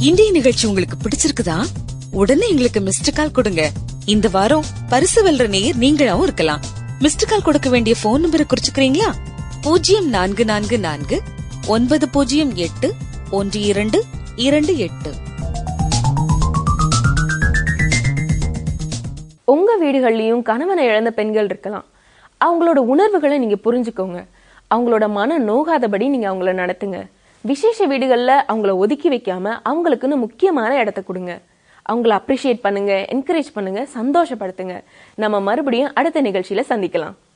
இன்றைய நிகழ்ச்சி உங்களுக்கு பிடிச்சிருக்குதா உடனே எங்களுக்கு மிஸ்டு கால் கொடுங்க இந்த வாரம் பரிசு வெல்ற நேயர் நீங்களாவும் இருக்கலாம் மிஸ்டு கால் கொடுக்க வேண்டிய போன் நம்பரை குறிச்சுக்கிறீங்களா பூஜ்ஜியம் நான்கு நான்கு நான்கு ஒன்பது பூஜ்ஜியம் எட்டு ஒன்று இரண்டு இரண்டு எட்டு உங்க வீடுகள்லயும் கணவனை இழந்த பெண்கள் இருக்கலாம் அவங்களோட உணர்வுகளை நீங்க புரிஞ்சுக்கோங்க அவங்களோட மன நோகாதபடி நீங்க அவங்கள நடத்துங்க விசேஷ வீடுகள்ல அவங்கள ஒதுக்கி வைக்காம அவங்களுக்குன்னு முக்கியமான இடத்த கொடுங்க அவங்கள அப்ரிஷியேட் பண்ணுங்க என்கரேஜ் பண்ணுங்க சந்தோஷப்படுத்துங்க நம்ம மறுபடியும் அடுத்த நிகழ்ச்சியில சந்திக்கலாம்